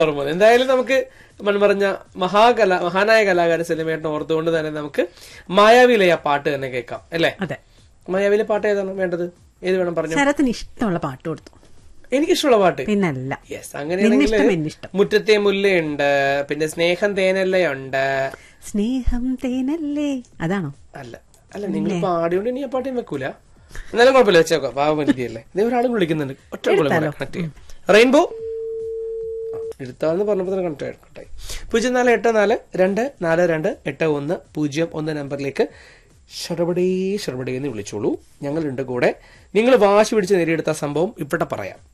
ഓർമ്മ വന്നു. എന്തായാലും നമുക്ക് മൺപറഞ്ഞ മഹാകല മഹാനായ കലാകാരൻ സെലിമേട്ടനെ ഓർത്തുകൊണ്ട് തന്നെ നമുക്ക് മായാവിയിലെ ആ പാട്ട് തന്നെ കേൾക്കാം അല്ലേ അതെ മായാവിയിലെ പാട്ട് ഏതാണ് വേണ്ടത് ഏത് വേണം പറഞ്ഞു ശരത്തിന് ഇഷ്ടമുള്ള പാട്ട് കൊടുത്തു എനിക്കിഷ്ടമുള്ള പാട്ട് പിന്നല്ല യെസ് അങ്ങനെയാണെങ്കിൽ നിന്നിഷ്ടം എന്നിഷ്ടം മുറ്റത്തെ മുല്ലയുണ്ട് പിന്നെ സ്നേഹം തേനല്ലയുണ്ട് സ്നേഹം തേനല്ലേ അതാണോ അല്ല അല്ല നിങ്ങൾ പാടിയോണ്ട് ഇനി ആ പാട്ടും വെക്കൂല എന്നാലും കുഴപ്പമില്ല വെച്ചേക്കോ പാവമനിയല്ലേ ഇതേ ഒരാളും വിളിക്കുന്നുണ്ട് ഒറ്റ കണക്ട് ചെയ്യാം റെയിൻബോ എടുത്താന്ന് പറഞ്ഞപ്പോൾ തന്നെ കണക്ട് ആയിക്കോട്ടെ പൂജ്യം നാല് എട്ട് നാല് രണ്ട് നാല് രണ്ട് എട്ട് ഒന്ന് പൂജ്യം ഒന്ന് നമ്പറിലേക്ക് ഷടപടേ ഷടപടേ എന്ന് വിളിച്ചോളൂ ഞങ്ങളുണ്ട് കൂടെ നിങ്ങൾ വാശി പിടിച്ച് നേടിയെടുത്ത സംഭവം ഇപ്പോഴത്തെ പറയാം